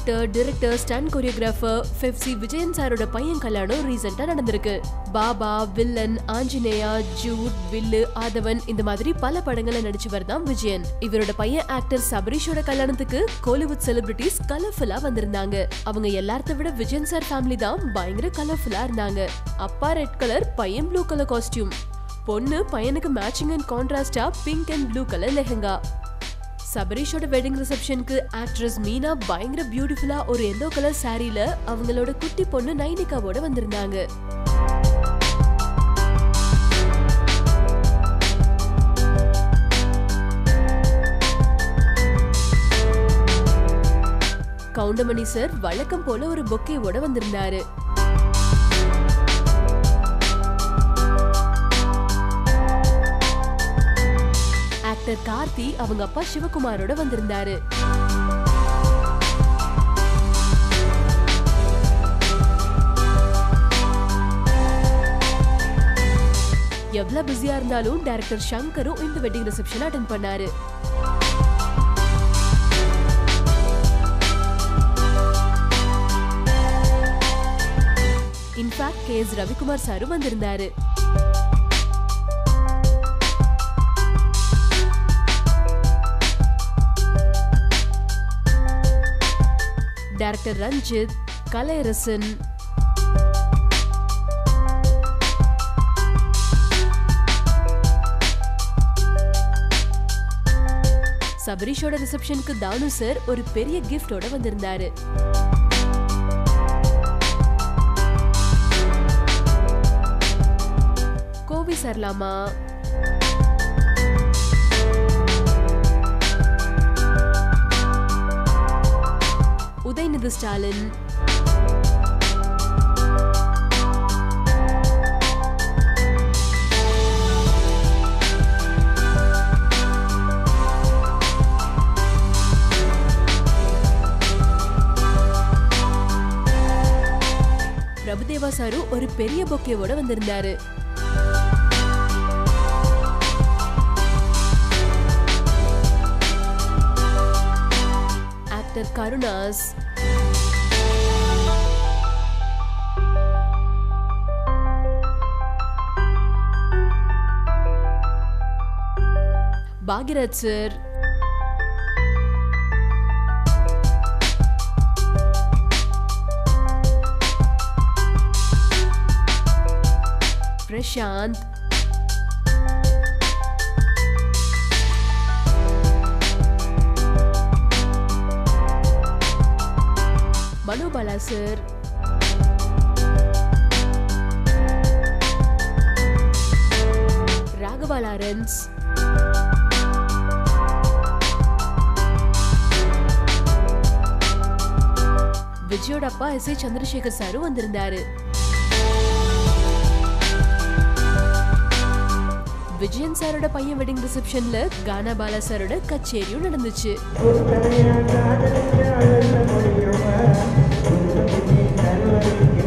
actor director stunt choreographer Fefsi Vijayan சாரோட பையன் கல்யாணம் ரீசெண்டா நடந்திருக்கு பாபா வில்லன் ஆஞ்சநேயா ஜூட் வில்லு ஆதவன் இந்த மாதிரி பல படங்கள்ல நடிச்சவர் தான் விஜயன் இவரோட பையன் ஆக்டர் சபரீஷோட கல்யாணத்துக்கு கோலிவுட் செலிபிரிட்டிஸ் கலர்ஃபுல்லா வந்திருந்தாங்க அவங்க எல்லார்த்த விட விஜயன் சார் ஃபேமிலி தான் பயங்கர கலர்ஃபுல்லா இருந்தாங்க அப்பா ரெட் கலர் பையன் ப்ளூ கலர் காஸ்டியூம் பொண்ணு பையனுக்கு மேட்சிங் அண்ட் கான்ட்ராஸ்டா pink and blue colour lehenga சபரீஷோட வெட்டிங் ரிசப்ஷனுக்கு ஆக்ட்ரஸ் மீனா பயங்கர பியூட்டிஃபுல்லா ஒரு எல்லோ கலர் சாரீல அவங்களோட குட்டி பொண்ணு நைனிகாவோட வந்திருந்தாங்க கவுண்டமணி சார் வழக்கம் போல ஒரு பொக்கேவோட வந்திருந்தாரு ஆக்டர் கார்த்தி அவங்க அப்பா சிவகுமாரோட வந்திருந்தாரு எவ்வளவு பிஸியா இருந்தாலும் டைரக்டர் சங்கரும் இந்த வெட்டிங் ரிசப்ஷன் அட்டன் பண்ணாரு இன்ஃபேக்ட் கே எஸ் ரவிக்குமார் சாரும் வந்திருந்தாரு டைரக்டர் ரஞ்சித் கலையரசன் சபரீஷோட ரிசப்ஷனுக்கு தானு சார் ஒரு பெரிய கிஃப்டோட வந்திருந்தாரு கோவி சர்லாமா உதயநிதி ஸ்டாலின் பிரபுதேவா சாரு ஒரு பெரிய பொக்கேவோட வந்திருந்தாரு actor Karunas Bhagyaraj sir Prashanth Manobala sir Raghava Lawrence விஜயோட அப்பா எஸ் ஏ சந்திரசேகர் சாரும் வந்திருந்தாரு விஜயன் சாரோட பையன் வெட்டிங் ரிசப்ஷன்ல கானா பாலா சாரோட கச்சேரியும் நடந்துச்சு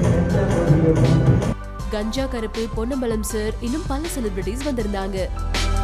கஞ்சா கருப்பு பொன்னம்பலம் சார் இன்னும் பல செலிபிரிட்டிஸ் வந்திருந்தாங்க